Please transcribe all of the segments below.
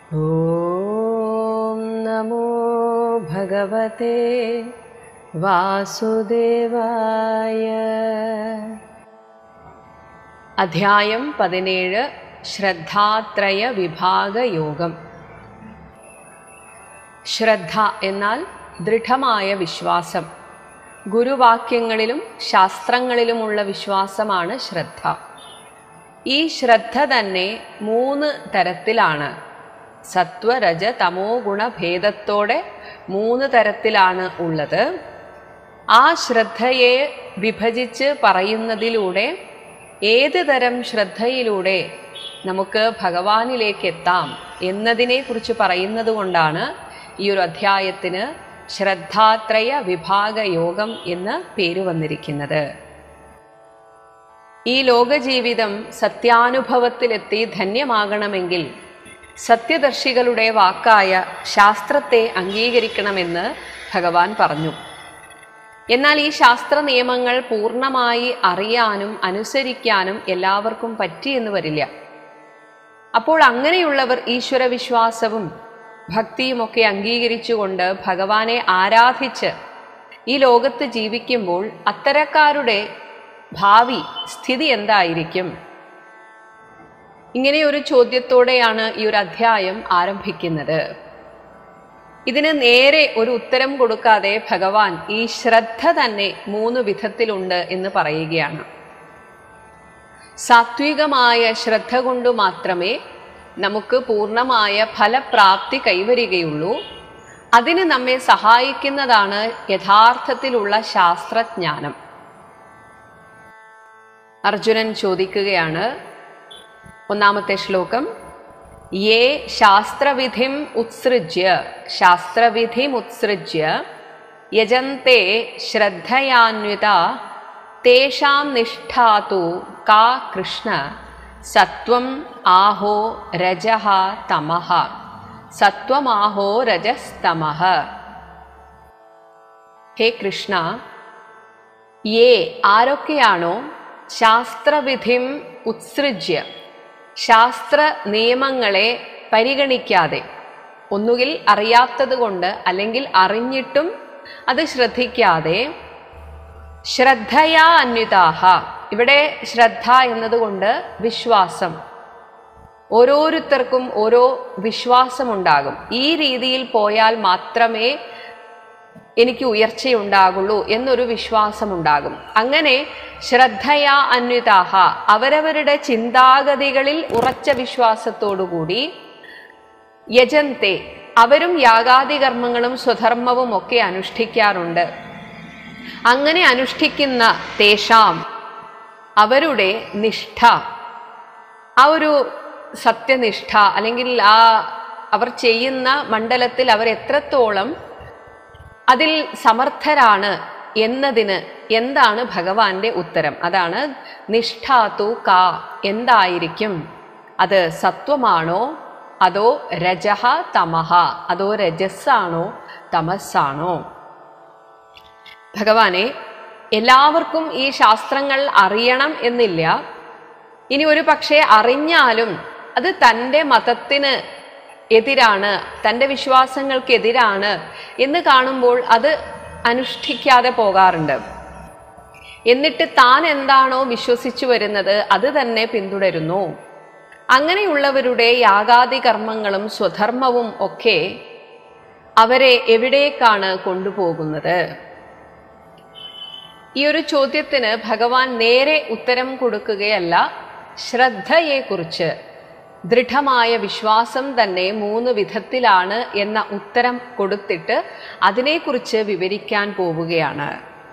ॐ नमो भगवते വാസുദേവായ അധ്യായം പതിനേഴ് ശ്രദ്ധാത്രയ വിഭാഗ യോഗം ശ്രദ്ധ എന്നാൽ ദൃഢമായ വിശ്വാസം ഗുരുവാക്യങ്ങളിലും ശാസ്ത്രങ്ങളിലുമുള്ള വിശ്വാസമാണ് ശ്രദ്ധ ഈ ശ്രദ്ധ തന്നെ മൂന്ന് തരത്തിലാണ് സത്വ രജ തമോ ഗുണ ഭേദത്തോടെ മൂന്ന് തരത്തിലാണ് ഉള്ളത് ആ ശ്രദ്ധയെ വിഭജിച്ച് പറയുന്നതിലൂടെ ഏത് തരം ശ്രദ്ധയിലൂടെ നമുക്ക് ഭഗവാനിലേക്ക് എത്താം എന്നതിനെക്കുറിച്ച് പറയുന്നത് കൊണ്ടാണ് ഈ ഒരു അധ്യായത്തിന് ശ്രദ്ധാത്രയ വിഭാഗ യോഗം എന്ന് പേര് വന്നിരിക്കുന്നത് ഈ ലോകജീവിതം സത്യാനുഭവത്തിലെത്തി ധന്യമാകണമെങ്കിൽ സത്യദർശികളുടെ വാക്കായ ശാസ്ത്രത്തെ അംഗീകരിക്കണമെന്ന് ഭഗവാൻ പറഞ്ഞു എന്നാൽ ഈ ശാസ്ത്ര നിയമങ്ങൾ പൂർണ്ണമായി അറിയാനും അനുസരിക്കാനും എല്ലാവർക്കും പറ്റിയെന്ന് വരില്ല അപ്പോൾ അങ്ങനെയുള്ളവർ ഈശ്വര വിശ്വാസവും ഭക്തിയുമൊക്കെ അംഗീകരിച്ചുകൊണ്ട് ഭഗവാനെ ആരാധിച്ച് ഈ ലോകത്ത് ജീവിക്കുമ്പോൾ അത്തരക്കാരുടെ ഭാവി സ്ഥിതി എന്തായിരിക്കും ഇങ്ങനെ ഒരു ചോദ്യത്തോടെയാണ് ഈ ഒരു അധ്യായം ആരംഭിക്കുന്നത് ഇതിന് നേരെ ഒരു ഉത്തരം കൊടുക്കാതെ ഭഗവാൻ ഈ ശ്രദ്ധ തന്നെ മൂന്ന് വിധത്തിലുണ്ട് എന്ന് പറയുകയാണ് സാത്വികമായ ശ്രദ്ധ കൊണ്ട് മാത്രമേ നമുക്ക് പൂർണ്ണമായ ഫലപ്രാപ്തി കൈവരികയുള്ളൂ അതിന് നമ്മെ സഹായിക്കുന്നതാണ് യഥാർത്ഥത്തിലുള്ള ശാസ്ത്രജ്ഞാനം അർജുനൻ ചോദിക്കുകയാണ് ഒന്നാമത്തെ ശ്ലോകം യേ ശാസ്ത്രവിധിം ഉത്സൃജ്യ ശാസ്ത്രവിധിം ഉത്സൃജ്യ യജന്തെ ശ്രദ്ധയാന്വിത തേഷാം നിഷ്ഠാതു കാ കൃഷ്ണ സത്വം ആഹോ രജഃ തമഃ സത്വമാഹോ രജസ്തമഃ ഹേ കൃഷ്ണ യേ ആരൊക്കെയാണോ ശാസ്ത്രവിധിം ഉത്സൃജ്യ ശാസ്ത്ര നിയമങ്ങളെ പരിഗണിക്കാതെ ഒന്നുകിൽ അറിയാത്തത് കൊണ്ട് അല്ലെങ്കിൽ അറിഞ്ഞിട്ടും അത് ശ്രദ്ധിക്കാതെ ശ്രദ്ധയാ അന്വിതാഹ ഇവിടെ ശ്രദ്ധ എന്നതുകൊണ്ട് വിശ്വാസം ഓരോരുത്തർക്കും ഓരോ വിശ്വാസമുണ്ടാകും ഈ രീതിയിൽ പോയാൽ മാത്രമേ എനിക്ക് ഉയർച്ചയുണ്ടാകുള്ളൂ എന്നൊരു വിശ്വാസമുണ്ടാകും അങ്ങനെ ശ്രദ്ധയാ അന്വിതാഹ അവരവരുടെ ചിന്താഗതികളിൽ ഉറച്ച വിശ്വാസത്തോടുകൂടി യജന്തെ അവരും യാഗാദി കർമ്മങ്ങളും സ്വധർമ്മവും ഒക്കെ അനുഷ്ഠിക്കാറുണ്ട് അങ്ങനെ അനുഷ്ഠിക്കുന്ന തേഷാം അവരുടെ നിഷ്ഠ ആ ഒരു സത്യനിഷ്ഠ അല്ലെങ്കിൽ ആ അവർ ചെയ്യുന്ന മണ്ഡലത്തിൽ അവർ എത്രത്തോളം അതിൽ സമർത്ഥരാണ് എന്നതിന് എന്താണ് ഭഗവാന്റെ ഉത്തരം അതാണ് നിഷ്ഠാതു കാ എന്തായിരിക്കും അത് സത്വമാണോ അതോ രജഹ തമഹ അതോ രജസ്സാണോ തമസ്സാണോ ഭഗവാനെ എല്ലാവർക്കും ഈ ശാസ്ത്രങ്ങൾ അറിയണം എന്നില്ല ഇനി ഒരു പക്ഷേ അറിഞ്ഞാലും അത് തൻ്റെ മതത്തിന് എതിരാണ് തൻ്റെ വിശ്വാസങ്ങൾക്കെതിരാണ് എന്ന് കാണുമ്പോൾ അത് അനുഷ്ഠിക്കാതെ പോകാറുണ്ട് എന്നിട്ട് താൻ എന്താണോ വിശ്വസിച്ചു വരുന്നത് അത് തന്നെ പിന്തുടരുന്നു അങ്ങനെയുള്ളവരുടെ യാഗാദി കർമ്മങ്ങളും സ്വധർമ്മവും ഒക്കെ അവരെ എവിടേക്കാണ് കൊണ്ടുപോകുന്നത് ഈ ഒരു ചോദ്യത്തിന് ഭഗവാൻ നേരെ ഉത്തരം കൊടുക്കുകയല്ല ശ്രദ്ധയെക്കുറിച്ച് ദൃഢമായ വിശ്വാസം തന്നെ മൂന്ന് വിധത്തിലാണ് എന്ന ഉത്തരം കൊടുത്തിട്ട് അതിനെക്കുറിച്ച് വിവരിക്കാൻ പോവുകയാണ്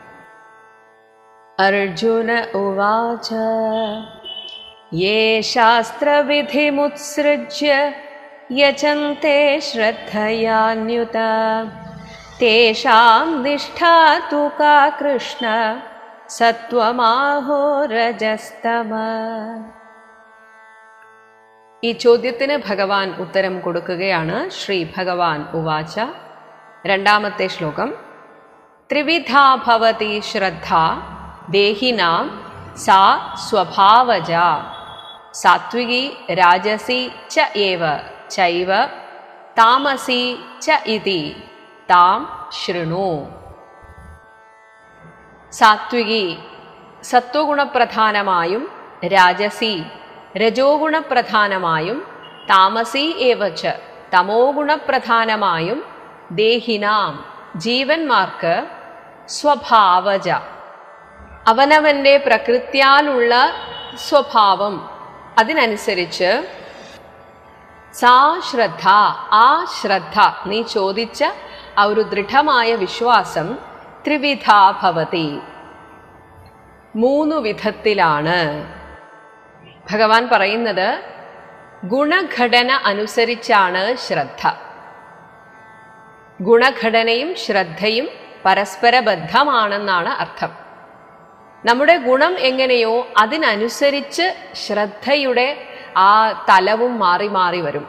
അർജുന ഉവാച യേ ശാസ്ത്രവിധിമുത്സൃജ്യ യജന്തെ ശ്രദ്ധയാന്യുത തേഷാം നിഷ്ഠാ തു കാ കൃഷ്ണ സത്വമാഹോ രജസ്തമ ഈ ചോദ്യത്തിന് ഭഗവാൻ ഉത്തരം കൊടുക്കുകയാണ് ശ്രീ ഭഗവാൻ ഉവാച രണ്ടാമത്തെ ശ്ലോകം ത്രിവിധാ ഭവതി ശ്രദ്ധ ദേഹിനാം സാ സ്വഭാവജ സാത്വികി രാജസി ച ഏവ ചൈവ താമസി ച ഇതി താം ശൃണു സാത്വികി സത്വഗുണപ്രധാനമായും രാജസി രജോ ഗുണപ്രധാനമായും താമസി ഏവച്ച് തമോ ഗുണപ്രധാനമായും ദേഹിനാം ജീവന്മാർക്ക് സ്വഭാവജ അവനവൻ്റെ പ്രകൃത്യാലുള്ള സ്വഭാവം അതിനനുസരിച്ച് സാ ശ്രദ്ധ ആ ശ്രദ്ധ നീ ചോദിച്ച ആ ഒരു ദൃഢമായ വിശ്വാസം ത്രിവിധ ഭവതി മൂന്നു വിധത്തിലാണ് ഭഗവാൻ പറയുന്നത് ഗുണഘടന അനുസരിച്ചാണ് ശ്രദ്ധ ഗുണഘടനയും ശ്രദ്ധയും പരസ്പര ബദ്ധമാണെന്നാണ് അർത്ഥം നമ്മുടെ ഗുണം എങ്ങനെയോ അതിനനുസരിച്ച് ശ്രദ്ധയുടെ ആ തലവും മാറി മാറി വരും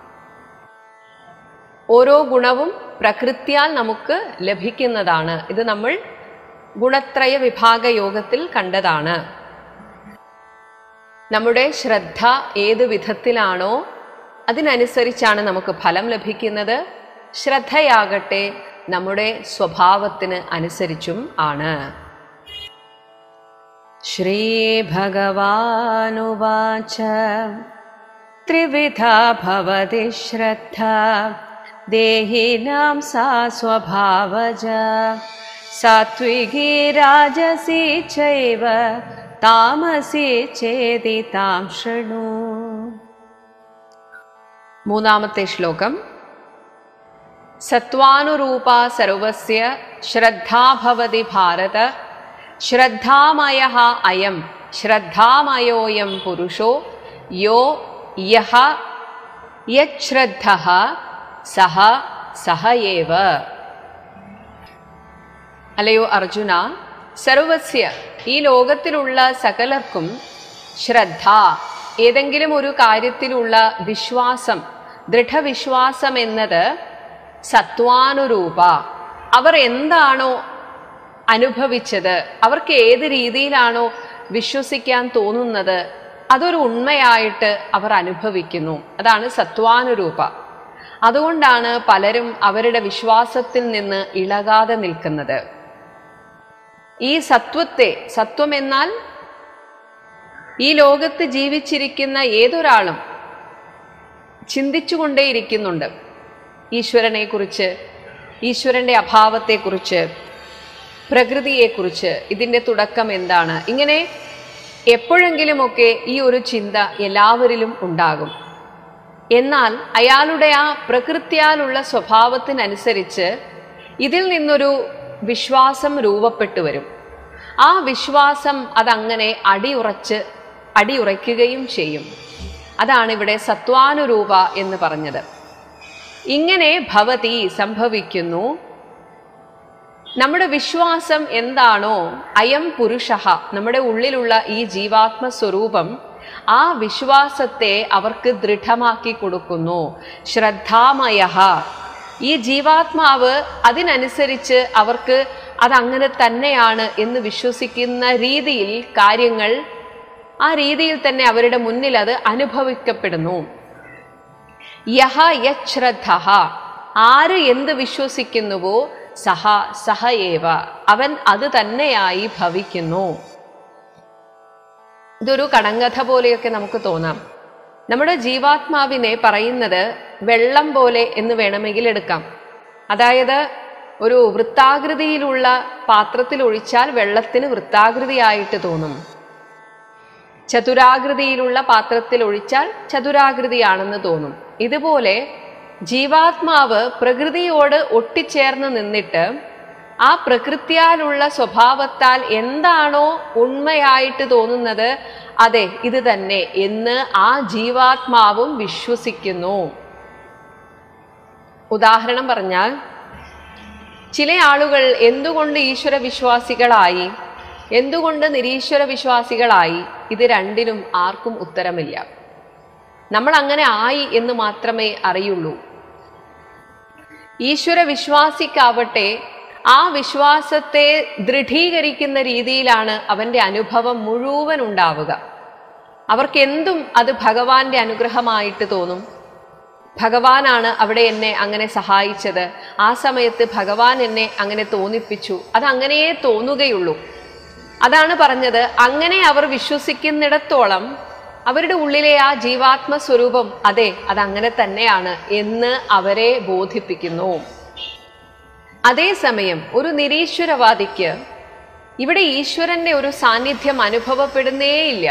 ഓരോ ഗുണവും പ്രകൃത്യാൽ നമുക്ക് ലഭിക്കുന്നതാണ് ഇത് നമ്മൾ ഗുണത്രയ വിഭാഗ യോഗത്തിൽ കണ്ടതാണ് നമ്മുടെ ശ്രദ്ധ ഏത് വിധത്തിലാണോ അതിനനുസരിച്ചാണ് നമുക്ക് ഫലം ലഭിക്കുന്നത് ശ്രദ്ധയാകട്ടെ നമ്മുടെ സ്വഭാവത്തിന് അനുസരിച്ചും ആണ് ശ്രീഭഗവാനുവാച ത്രിവിധാ ഭവതി ശ്രദ്ധ ദേഹിനാം സാ സ്വഭാവജ സാത്വികി രാജസി ചൈവ താമസി ചേതി താം ശൃണു മൂന്നാമത്തെ ശ്ലോകം സത്വാനുരൂപ സർവസ്യ ശ്രദ്ധാ ഭവതി ഭാരത ശ്രദ്ധാമയ അയം ശ്രദ്ധാമയോയം പുരുഷോ യോ യഹ യശ്രദ്ധ സഹ സഹ ഏവ അല്ലയോ അർജുന സർവസ്യ ഈ ലോകത്തിലുള്ള സകലർക്കും ശ്രദ്ധ ഏതെങ്കിലും ഒരു കാര്യത്തിലുള്ള വിശ്വാസം ദൃഢവിശ്വാസം എന്നത് സത്വാനുരൂപ അവർ എന്താണോ അനുഭവിച്ചത് അവർക്ക് ഏത് രീതിയിലാണോ വിശ്വസിക്കാൻ തോന്നുന്നത് അതൊരു ഉണ്മയായിട്ട് അവർ അനുഭവിക്കുന്നു അതാണ് സത്വാനുരൂപ അതുകൊണ്ടാണ് പലരും അവരുടെ വിശ്വാസത്തിൽ നിന്ന് ഇളകാതെ നിൽക്കുന്നത് ഈ സത്വത്തെ സത്വം എന്നാൽ ഈ ലോകത്ത് ജീവിച്ചിരിക്കുന്ന ഏതൊരാളും ചിന്തിച്ചുകൊണ്ടേയിരിക്കുന്നുണ്ട് ഈശ്വരനെക്കുറിച്ച് ഈശ്വരൻ്റെ അഭാവത്തെക്കുറിച്ച് പ്രകൃതിയെക്കുറിച്ച് ഇതിൻ്റെ തുടക്കം എന്താണ് ഇങ്ങനെ എപ്പോഴെങ്കിലുമൊക്കെ ഈ ഒരു ചിന്ത എല്ലാവരിലും ഉണ്ടാകും എന്നാൽ അയാളുടെ ആ പ്രകൃത്യാലുള്ള സ്വഭാവത്തിനനുസരിച്ച് ഇതിൽ നിന്നൊരു വിശ്വാസം രൂപപ്പെട്ടു വരും ആ വിശ്വാസം അതങ്ങനെ അടിയുറച്ച് അടിയുറയ്ക്കുകയും ചെയ്യും അതാണ് ഇവിടെ സത്വാനുരൂപ എന്ന് പറഞ്ഞത് ഇങ്ങനെ ഭവതി സംഭവിക്കുന്നു നമ്മുടെ വിശ്വാസം എന്താണോ അയം പുരുഷ നമ്മുടെ ഉള്ളിലുള്ള ഈ ജീവാത്മ സ്വരൂപം ആ വിശ്വാസത്തെ അവർക്ക് ദൃഢമാക്കി കൊടുക്കുന്നു ശ്രദ്ധാമയ ഈ ജീവാത്മാവ് അതിനനുസരിച്ച് അവർക്ക് അതങ്ങനെ തന്നെയാണ് എന്ന് വിശ്വസിക്കുന്ന രീതിയിൽ കാര്യങ്ങൾ ആ രീതിയിൽ തന്നെ അവരുടെ മുന്നിൽ അത് അനുഭവിക്കപ്പെടുന്നു യഹ യശ്രദ്ധ ആര് എന്ത് വിശ്വസിക്കുന്നുവോ സഹ സഹ ഏവ അവൻ അത് തന്നെയായി ഭവിക്കുന്നു ഇതൊരു കടങ്കഥ പോലെയൊക്കെ നമുക്ക് തോന്നാം നമ്മുടെ ജീവാത്മാവിനെ പറയുന്നത് വെള്ളം പോലെ എന്ന് വേണമെങ്കിൽ എടുക്കാം അതായത് ഒരു വൃത്താകൃതിയിലുള്ള പാത്രത്തിൽ ഒഴിച്ചാൽ വെള്ളത്തിന് വൃത്താകൃതിയായിട്ട് തോന്നും ചതുരാകൃതിയിലുള്ള പാത്രത്തിൽ ഒഴിച്ചാൽ ചതുരാകൃതിയാണെന്ന് തോന്നും ഇതുപോലെ ജീവാത്മാവ് പ്രകൃതിയോട് ഒട്ടിച്ചേർന്ന് നിന്നിട്ട് ആ പ്രകൃത്യാലുള്ള സ്വഭാവത്താൽ എന്താണോ ഉണ്മയായിട്ട് തോന്നുന്നത് അതെ ഇത് തന്നെ എന്ന് ആ ജീവാത്മാവും വിശ്വസിക്കുന്നു ഉദാഹരണം പറഞ്ഞാൽ ചില ആളുകൾ എന്തുകൊണ്ട് ഈശ്വര വിശ്വാസികളായി എന്തുകൊണ്ട് നിരീശ്വര വിശ്വാസികളായി ഇത് രണ്ടിനും ആർക്കും ഉത്തരമില്ല നമ്മൾ അങ്ങനെ ആയി എന്ന് മാത്രമേ അറിയുള്ളൂ ഈശ്വര വിശ്വാസിക്കാവട്ടെ ആ വിശ്വാസത്തെ ദൃഢീകരിക്കുന്ന രീതിയിലാണ് അവന്റെ അനുഭവം മുഴുവൻ ഉണ്ടാവുക അവർക്ക് എന്തും അത് ഭഗവാന്റെ അനുഗ്രഹമായിട്ട് തോന്നും ഭഗവാനാണ് അവിടെ എന്നെ അങ്ങനെ സഹായിച്ചത് ആ സമയത്ത് ഭഗവാൻ എന്നെ അങ്ങനെ തോന്നിപ്പിച്ചു അത് അങ്ങനെയേ തോന്നുകയുള്ളൂ അതാണ് പറഞ്ഞത് അങ്ങനെ അവർ വിശ്വസിക്കുന്നിടത്തോളം അവരുടെ ഉള്ളിലെ ആ ജീവാത്മ സ്വരൂപം അതെ അതങ്ങനെ തന്നെയാണ് എന്ന് അവരെ ബോധിപ്പിക്കുന്നു അതേസമയം ഒരു നിരീശ്വരവാദിക്ക് ഇവിടെ ഈശ്വരന്റെ ഒരു സാന്നിധ്യം അനുഭവപ്പെടുന്നേയില്ല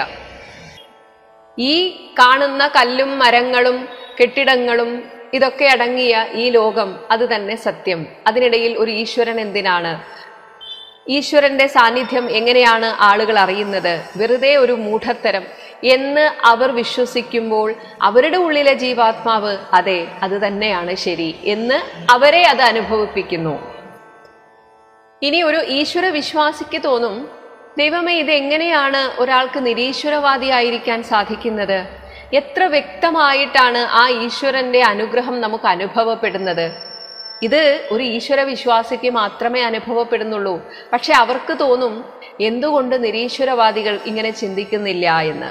ഈ കാണുന്ന കല്ലും മരങ്ങളും കെട്ടിടങ്ങളും ഇതൊക്കെ അടങ്ങിയ ഈ ലോകം അത് തന്നെ സത്യം അതിനിടയിൽ ഒരു ഈശ്വരൻ എന്തിനാണ് ഈശ്വരന്റെ സാന്നിധ്യം എങ്ങനെയാണ് ആളുകൾ അറിയുന്നത് വെറുതെ ഒരു മൂഢത്തരം എന്ന് അവർ വിശ്വസിക്കുമ്പോൾ അവരുടെ ഉള്ളിലെ ജീവാത്മാവ് അതെ അത് തന്നെയാണ് ശരി എന്ന് അവരെ അത് അനുഭവിപ്പിക്കുന്നു ഇനി ഒരു ഈശ്വര വിശ്വാസിക്ക് തോന്നും ദൈവമേ ഇത് എങ്ങനെയാണ് ഒരാൾക്ക് നിരീശ്വരവാദിയായിരിക്കാൻ സാധിക്കുന്നത് എത്ര വ്യക്തമായിട്ടാണ് ആ ഈശ്വരന്റെ അനുഗ്രഹം നമുക്ക് അനുഭവപ്പെടുന്നത് ഇത് ഒരു ഈശ്വര വിശ്വാസിക്ക് മാത്രമേ അനുഭവപ്പെടുന്നുള്ളൂ പക്ഷെ അവർക്ക് തോന്നും എന്തുകൊണ്ട് നിരീശ്വരവാദികൾ ഇങ്ങനെ ചിന്തിക്കുന്നില്ല എന്ന്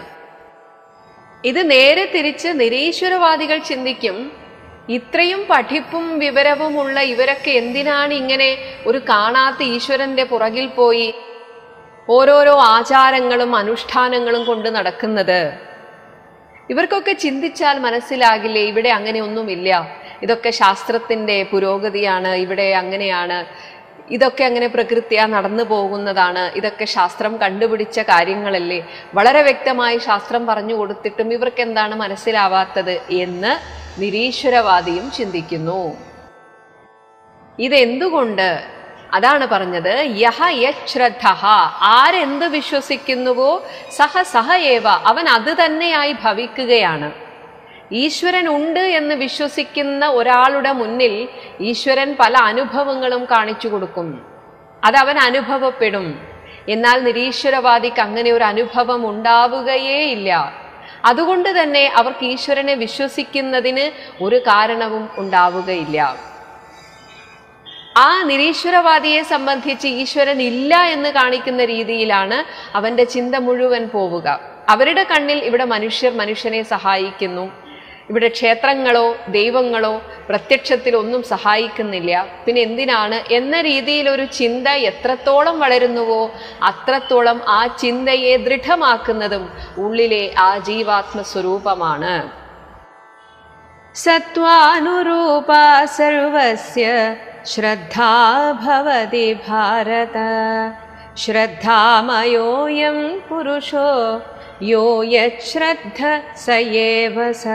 ഇത് നേരെ തിരിച്ച് നിരീശ്വരവാദികൾ ചിന്തിക്കും ഇത്രയും പഠിപ്പും വിവരവുമുള്ള ഇവരൊക്കെ എന്തിനാണ് ഇങ്ങനെ ഒരു കാണാത്ത ഈശ്വരന്റെ പുറകിൽ പോയി ഓരോരോ ആചാരങ്ങളും അനുഷ്ഠാനങ്ങളും കൊണ്ട് നടക്കുന്നത് ഇവർക്കൊക്കെ ചിന്തിച്ചാൽ മനസ്സിലാകില്ലേ ഇവിടെ അങ്ങനെ ഒന്നുമില്ല ഇതൊക്കെ ശാസ്ത്രത്തിന്റെ പുരോഗതിയാണ് ഇവിടെ അങ്ങനെയാണ് ഇതൊക്കെ അങ്ങനെ പ്രകൃത്യാ നടന്നു പോകുന്നതാണ് ഇതൊക്കെ ശാസ്ത്രം കണ്ടുപിടിച്ച കാര്യങ്ങളല്ലേ വളരെ വ്യക്തമായി ശാസ്ത്രം പറഞ്ഞു കൊടുത്തിട്ടും ഇവർക്ക് എന്താണ് മനസ്സിലാവാത്തത് എന്ന് നിരീശ്വരവാദിയും ചിന്തിക്കുന്നു ഇതെന്തുകൊണ്ട് അതാണ് പറഞ്ഞത് യഹ യശ്രദ്ധ ആരെന്ത് വിശ്വസിക്കുന്നുവോ സഹ സഹ ഏവ അവൻ അത് തന്നെയായി ഭവിക്കുകയാണ് ഈശ്വരൻ ഉണ്ട് എന്ന് വിശ്വസിക്കുന്ന ഒരാളുടെ മുന്നിൽ ഈശ്വരൻ പല അനുഭവങ്ങളും കാണിച്ചു കൊടുക്കും അത് അവൻ അനുഭവപ്പെടും എന്നാൽ നിരീശ്വരവാദിക്ക് അങ്ങനെ ഒരു അനുഭവം ഉണ്ടാവുകയേ ഇല്ല അതുകൊണ്ട് തന്നെ അവർക്ക് ഈശ്വരനെ വിശ്വസിക്കുന്നതിന് ഒരു കാരണവും ഉണ്ടാവുകയില്ല ആ നിരീശ്വരവാദിയെ സംബന്ധിച്ച് ഈശ്വരൻ ഇല്ല എന്ന് കാണിക്കുന്ന രീതിയിലാണ് അവന്റെ ചിന്ത മുഴുവൻ പോവുക അവരുടെ കണ്ണിൽ ഇവിടെ മനുഷ്യർ മനുഷ്യനെ സഹായിക്കുന്നു ഇവിടെ ക്ഷേത്രങ്ങളോ ദൈവങ്ങളോ പ്രത്യക്ഷത്തിൽ ഒന്നും സഹായിക്കുന്നില്ല പിന്നെ എന്തിനാണ് എന്ന രീതിയിൽ ഒരു ചിന്ത എത്രത്തോളം വളരുന്നുവോ അത്രത്തോളം ആ ചിന്തയെ ദൃഢമാക്കുന്നതും ഉള്ളിലെ ആ ജീവാത്മ സ്വരൂപമാണ് സത്വാനുരൂപാ സർവസ്യ ശ്രദ്ധാ ഭവതി ഭാരത ശ്രദ്ധാമയോയം പുരുഷോ യോ യശ്രദ്ധ സയേവ സ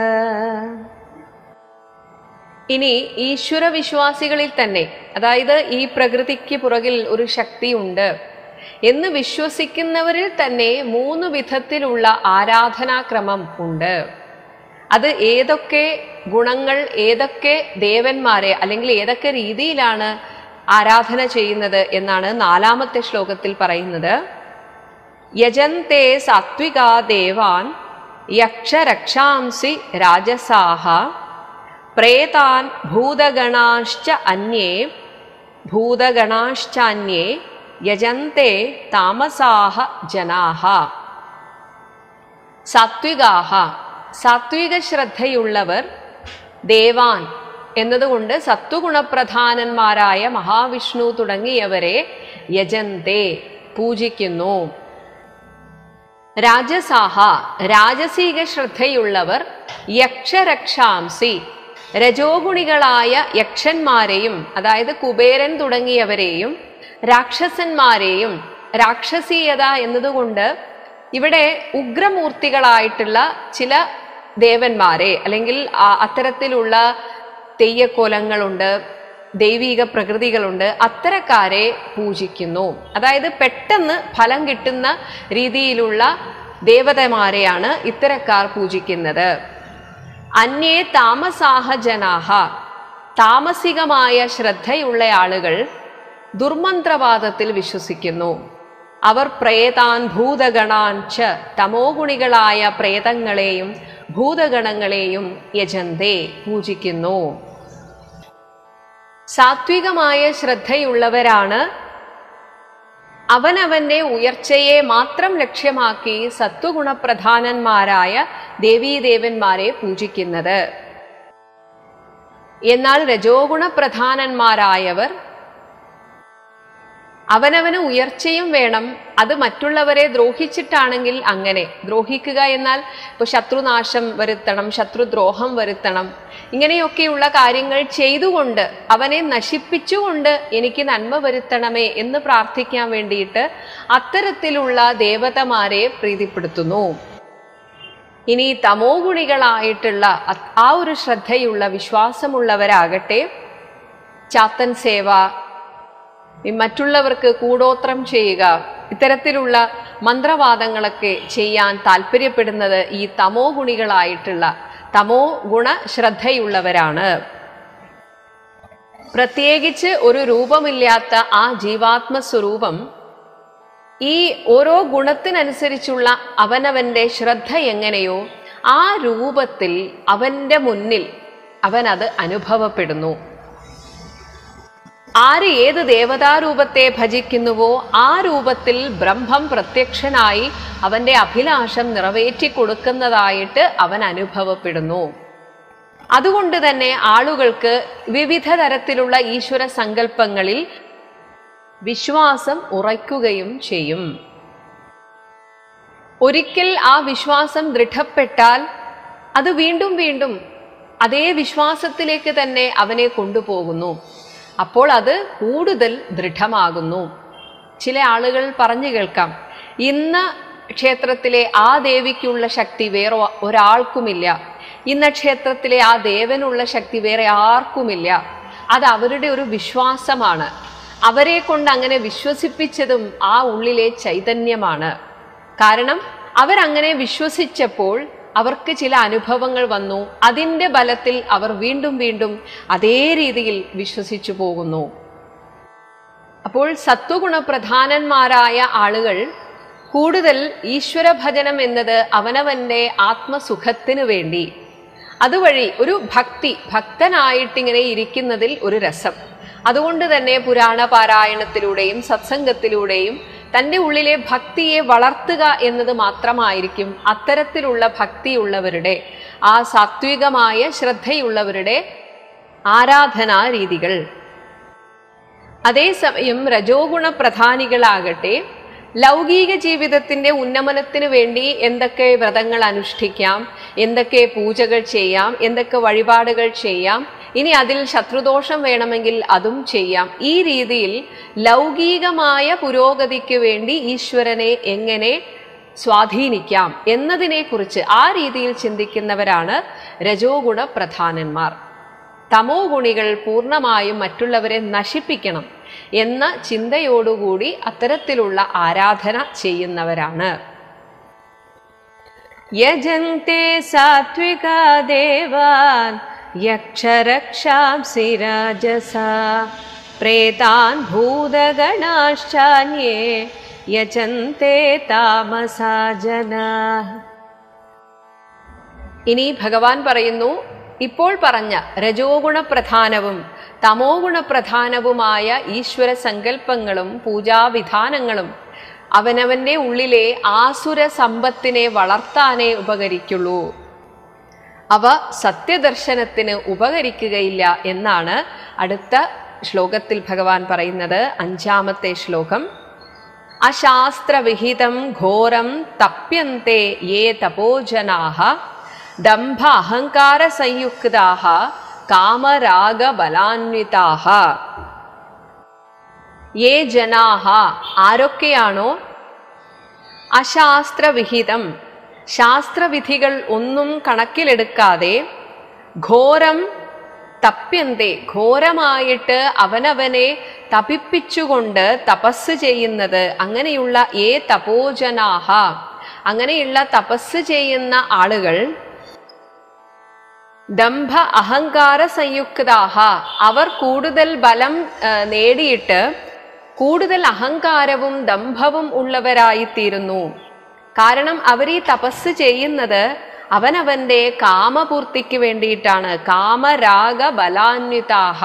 ഇനി ഈശ്വര വിശ്വാസികളിൽ തന്നെ അതായത് ഈ പ്രകൃതിക്ക് പുറകിൽ ഒരു ശക്തിയുണ്ട് എന്ന് വിശ്വസിക്കുന്നവരിൽ തന്നെ മൂന്ന് വിധത്തിലുള്ള ആരാധനാക്രമം ഉണ്ട് അത് ഏതൊക്കെ ഗുണങ്ങൾ ഏതൊക്കെ ദേവന്മാരെ അല്ലെങ്കിൽ ഏതൊക്കെ രീതിയിലാണ് ആരാധന ചെയ്യുന്നത് എന്നാണ് നാലാമത്തെ ശ്ലോകത്തിൽ പറയുന്നത് യജന്തേ സാത്വികാ ദേവാൻ യക്ഷരക്ഷാംസി രാജസാഹ പ്രേതാൻ ഭൂതഗണാശ്ച അന്യേ ഭൂതഗണാശ്ചാന്യേ യജന്തേ താമസാഹ ജനാഹ സാത്വികാഹ സാത്വിക ശ്രദ്ധയുള്ളവർ ദേവാൻ എന്നതുകൊണ്ട് സത്വഗുണപ്രധാനന്മാരായ മഹാവിഷ്ണു തുടങ്ങിയവരെ യജന്തേ പൂജിക്കുന്നു രാജസാഹ രാജസീക ശ്രദ്ധയുള്ളവർ യക്ഷരക്ഷാംസി രജോഗുണികളായ യക്ഷന്മാരെയും അതായത് കുബേരൻ തുടങ്ങിയവരെയും രാക്ഷസന്മാരെയും രാക്ഷസീയത എന്നതുകൊണ്ട് ഇവിടെ ഉഗ്രമൂർത്തികളായിട്ടുള്ള ചില ദേവന്മാരെ അല്ലെങ്കിൽ ആ- അത്തരത്തിലുള്ള തെയ്യക്കോലങ്ങളുണ്ട് ദൈവിക പ്രകൃതികളുണ്ട് അത്തരക്കാരെ പൂജിക്കുന്നു അതായത് പെട്ടെന്ന് ഫലം കിട്ടുന്ന രീതിയിലുള്ള ദേവതമാരെയാണ് ഇത്തരക്കാർ പൂജിക്കുന്നത് അന്യേ താമസാഹ ജനാഹ താമസികമായ ശ്രദ്ധയുള്ള ആളുകൾ ദുർമന്ത്രവാദത്തിൽ വിശ്വസിക്കുന്നു അവർ പ്രേതാൻ ഭൂതഗണാൻ ച തമോഗുണികളായ പ്രേതങ്ങളെയും ഭൂതഗണങ്ങളെയും യജന്തേ പൂജിക്കുന്നു സാത്വികമായ ശ്രദ്ധയുള്ളവരാണ് അവനവന്റെ ഉയർച്ചയെ മാത്രം ലക്ഷ്യമാക്കി സത്വഗുണപ്രധാനന്മാരായ ദേവീദേവന്മാരെ പൂജിക്കുന്നത് എന്നാൽ രജോഗുണ പ്രധാനന്മാരായവർ അവനവന് ഉയർച്ചയും വേണം അത് മറ്റുള്ളവരെ ദ്രോഹിച്ചിട്ടാണെങ്കിൽ അങ്ങനെ ദ്രോഹിക്കുക എന്നാൽ ഇപ്പൊ ശത്രുനാശം വരുത്തണം ശത്രുദ്രോഹം വരുത്തണം ഇങ്ങനെയൊക്കെയുള്ള കാര്യങ്ങൾ ചെയ്തുകൊണ്ട് അവനെ നശിപ്പിച്ചുകൊണ്ട് എനിക്ക് നന്മ വരുത്തണമേ എന്ന് പ്രാർത്ഥിക്കാൻ വേണ്ടിയിട്ട് അത്തരത്തിലുള്ള ദേവതമാരെ പ്രീതിപ്പെടുത്തുന്നു ഇനി തമോ ഗുണികളായിട്ടുള്ള അ- ആ ഒരു ശ്രദ്ധയുള്ള വിശ്വാസമുള്ളവരാകട്ടെ ചാത്തൻ സേവ ഈ മറ്റുള്ളവർക്ക് കൂടോത്രം ചെയ്യുക ഇത്തരത്തിലുള്ള മന്ത്രവാദങ്ങളൊക്കെ ചെയ്യാൻ താല്പര്യപ്പെടുന്നത് ഈ തമോ ഗുണികളായിട്ടുള്ള തമോ ഗുണ ശ്രദ്ധയുള്ളവരാണ് പ്രത്യേകിച്ച് ഒരു രൂപമില്ലാത്ത ആ ജീവാത്മ സ്വരൂപം ഈ ഓരോ ഗുണത്തിനനുസരിച്ചുള്ള അവനവന്റെ ശ്രദ്ധ എങ്ങനെയോ ആ രൂപത്തിൽ അവന്റെ മുന്നിൽ അവൻ അത് അനുഭവപ്പെടുന്നു ആര് ഏത് ദേവതാരൂപത്തെ ഭജിക്കുന്നുവോ ആ രൂപത്തിൽ ബ്രഹ്മം പ്രത്യക്ഷനായി അവന്റെ അഭിലാഷം നിറവേറ്റി കൊടുക്കുന്നതായിട്ട് അവൻ അനുഭവപ്പെടുന്നു അതുകൊണ്ട് തന്നെ ആളുകൾക്ക് വിവിധ തരത്തിലുള്ള ഈശ്വര സങ്കല്പങ്ങളിൽ വിശ്വാസം ഉറയ്ക്കുകയും ചെയ്യും ഒരിക്കൽ ആ വിശ്വാസം ദൃഢപ്പെട്ടാൽ അത് വീണ്ടും വീണ്ടും അതേ വിശ്വാസത്തിലേക്ക് തന്നെ അവനെ കൊണ്ടുപോകുന്നു അപ്പോൾ അത് കൂടുതൽ ദൃഢമാകുന്നു ചില ആളുകൾ പറഞ്ഞു കേൾക്കാം ഇന്ന് ക്ഷേത്രത്തിലെ ആ ദേവിക്കുള്ള ശക്തി വേറെ ഒരാൾക്കുമില്ല ഇന്ന ക്ഷേത്രത്തിലെ ആ ദേവനുള്ള ശക്തി വേറെ ആർക്കുമില്ല അത് അവരുടെ ഒരു വിശ്വാസമാണ് അവരെ കൊണ്ട് അങ്ങനെ വിശ്വസിപ്പിച്ചതും ആ ഉള്ളിലെ ചൈതന്യമാണ് കാരണം അവരങ്ങനെ വിശ്വസിച്ചപ്പോൾ അവർക്ക് ചില അനുഭവങ്ങൾ വന്നു അതിൻ്റെ ബലത്തിൽ അവർ വീണ്ടും വീണ്ടും അതേ രീതിയിൽ വിശ്വസിച്ചു പോകുന്നു അപ്പോൾ സത്വഗുണ പ്രധാനന്മാരായ ആളുകൾ കൂടുതൽ ഈശ്വര ഭജനം എന്നത് അവനവന്റെ ആത്മസുഖത്തിനു വേണ്ടി അതുവഴി ഒരു ഭക്തി ഭക്തനായിട്ടിങ്ങനെ ഇരിക്കുന്നതിൽ ഒരു രസം അതുകൊണ്ട് തന്നെ പുരാണ പാരായണത്തിലൂടെയും സത്സംഗത്തിലൂടെയും തൻ്റെ ഉള്ളിലെ ഭക്തിയെ വളർത്തുക എന്നത് മാത്രമായിരിക്കും അത്തരത്തിലുള്ള ഭക്തിയുള്ളവരുടെ ആ സാത്വികമായ ശ്രദ്ധയുള്ളവരുടെ ആരാധനാ രീതികൾ അതേസമയം രജോഗുണ പ്രധാനികളാകട്ടെ ലൗകിക ജീവിതത്തിന്റെ ഉന്നമനത്തിന് വേണ്ടി എന്തൊക്കെ വ്രതങ്ങൾ അനുഷ്ഠിക്കാം എന്തൊക്കെ പൂജകൾ ചെയ്യാം എന്തൊക്കെ വഴിപാടുകൾ ചെയ്യാം ഇനി അതിൽ ശത്രുദോഷം വേണമെങ്കിൽ അതും ചെയ്യാം ഈ രീതിയിൽ ലൗകികമായ പുരോഗതിക്ക് വേണ്ടി ഈശ്വരനെ എങ്ങനെ സ്വാധീനിക്കാം എന്നതിനെക്കുറിച്ച് ആ രീതിയിൽ ചിന്തിക്കുന്നവരാണ് രജോഗുണ പ്രധാനന്മാർ തമോ ഗുണികൾ പൂർണ്ണമായും മറ്റുള്ളവരെ നശിപ്പിക്കണം എന്ന ചിന്തയോടുകൂടി അത്തരത്തിലുള്ള ആരാധന ചെയ്യുന്നവരാണ് യജന്തെ സാത്വിക ദേവാൻ യക്ഷരക്ഷാംസി രാജസ പ്രേതാൻ ഭൂതഗണാശ്ചാന്യേ യജന്തെ താമസാ ജനാ ഇനി ഭഗവാൻ പറയുന്നു ഇപ്പോൾ പറഞ്ഞ രജോഗുണ പ്രധാനവും തമോ ഗുണപ്രധാനവുമായ ഈശ്വര സങ്കല്പങ്ങളും പൂജാവിധാനങ്ങളും അവനവന്റെ ഉള്ളിലെ ആസുര സമ്പത്തിനെ വളർത്താനേ ഉപകരിക്കുള്ളൂ അവ സത്യദർശനത്തിന് ഉപകരിക്കുകയില്ല എന്നാണ് അടുത്ത ശ്ലോകത്തിൽ ഭഗവാൻ പറയുന്നത് അഞ്ചാമത്തെ ശ്ലോകം അശാസ്ത്രവിഹിതം ഘോരം തപ്യന്തെ യേ തപോജനാഹ ദംഭ അഹങ്കാര സംയുക്താഹ കാമരാഗബലാന്വിതാഹ യേ ജനാഹ ആരൊക്കെയാണോ അശാസ്ത്രവിഹിതം ശാസ്ത്രവിധികൾ ഒന്നും കണക്കിലെടുക്കാതെ ഘോരം തപ്യന്തെ ഘോരമായിട്ട് അവനവനെ തപിപ്പിച്ചുകൊണ്ട് തപസ് ചെയ്യുന്നത് അങ്ങനെയുള്ള ഏ തപോജനാഹ അങ്ങനെയുള്ള തപസ് ചെയ്യുന്ന ആളുകൾ ദംഭ അഹങ്കാര സംയുക്താഹ അവർ കൂടുതൽ ബലം ആ, നേടിയിട്ട് കൂടുതൽ അഹങ്കാരവും ദംഭവും ഉള്ളവരായിത്തീരുന്നു കാരണം അവർ ഈ തപസ് ചെയ്യുന്നത് അവനവന്റെ കാമപൂർത്തിക്ക് വേണ്ടിയിട്ടാണ് കാമരാഗ ബലാന്വിതാഹ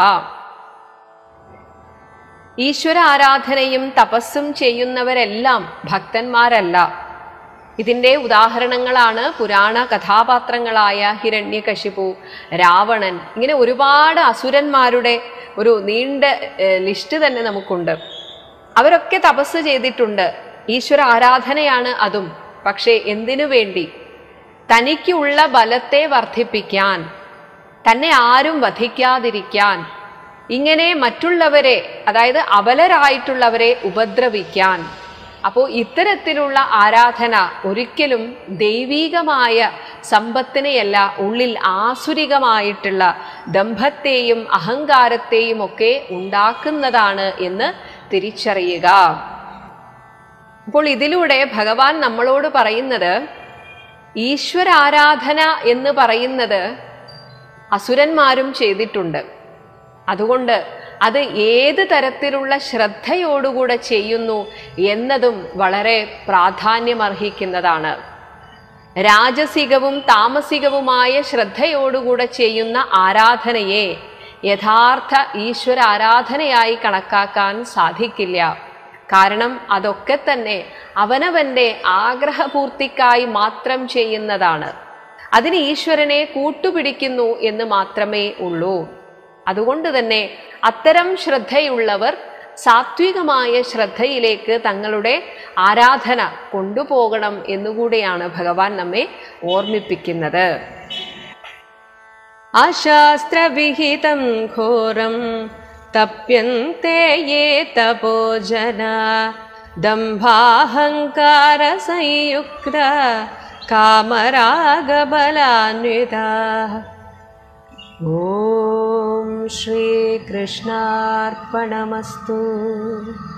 ഈശ്വര ആരാധനയും തപസ്സും ചെയ്യുന്നവരെല്ലാം ഭക്തന്മാരല്ല ഇതിൻ്റെ ഉദാഹരണങ്ങളാണ് പുരാണ കഥാപാത്രങ്ങളായ ഹിരണ്യകശിപു രാവണൻ ഇങ്ങനെ ഒരുപാട് അസുരന്മാരുടെ ഒരു നീണ്ട ഏഹ്, ലിസ്റ്റ് തന്നെ നമുക്കുണ്ട് അവരൊക്കെ തപസ് ചെയ്തിട്ടുണ്ട് ഈശ്വര ആരാധനയാണ് അതും പക്ഷേ എന്തിനു വേണ്ടി തനിക്കുള്ള ബലത്തെ വർദ്ധിപ്പിക്കാൻ തന്നെ ആരും വധിക്കാതിരിക്കാൻ ഇങ്ങനെ മറ്റുള്ളവരെ അതായത് അബലരായിട്ടുള്ളവരെ ഉപദ്രവിക്കാൻ അപ്പോൾ ഇത്തരത്തിലുള്ള ആരാധന ഒരിക്കലും ദൈവീകമായ സമ്പത്തിനെയല്ല ഉള്ളിൽ ആസുരികമായിട്ടുള്ള ദമ്പത്തെയും അഹങ്കാരത്തെയും ഒക്കെ ഉണ്ടാക്കുന്നതാണ് എന്ന് തിരിച്ചറിയുക അപ്പോൾ ഇതിലൂടെ ഭഗവാൻ നമ്മളോട് പറയുന്നത് ഈശ്വരാരാധന എന്ന് പറയുന്നത് അസുരന്മാരും ചെയ്തിട്ടുണ്ട് അതുകൊണ്ട് അത് ഏത് തരത്തിലുള്ള ശ്രദ്ധയോടുകൂടെ ചെയ്യുന്നു എന്നതും വളരെ പ്രാധാന്യമർഹിക്കുന്നതാണ് രാജസികവും താമസികവുമായ ശ്രദ്ധയോടുകൂടെ ചെയ്യുന്ന ആരാധനയെ യഥാർത്ഥ ഈശ്വര ആരാധനയായി കണക്കാക്കാൻ സാധിക്കില്ല കാരണം അതൊക്കെ തന്നെ അവനവന്റെ ആഗ്രഹപൂർത്തിക്കായി മാത്രം ചെയ്യുന്നതാണ് അതിന് ഈശ്വരനെ കൂട്ടുപിടിക്കുന്നു എന്ന് മാത്രമേ ഉള്ളൂ അതുകൊണ്ട് തന്നെ അത്തരം ശ്രദ്ധയുള്ളവർ സാത്വികമായ ശ്രദ്ധയിലേക്ക് തങ്ങളുടെ ആരാധന കൊണ്ടുപോകണം എന്നുകൂടെയാണ് ഭഗവാൻ നമ്മെ ഓർമ്മിപ്പിക്കുന്നത് അശാസ്ത്രവിഹിതം ഘോരം തപ്യന്തെ യേ തപോജന ദംഭാഹങ്കാര സംയുക്ത കാമരാഗബലാന്വിത ഓം ശ്രീകൃഷ്ണാർപ്പണമസ്തു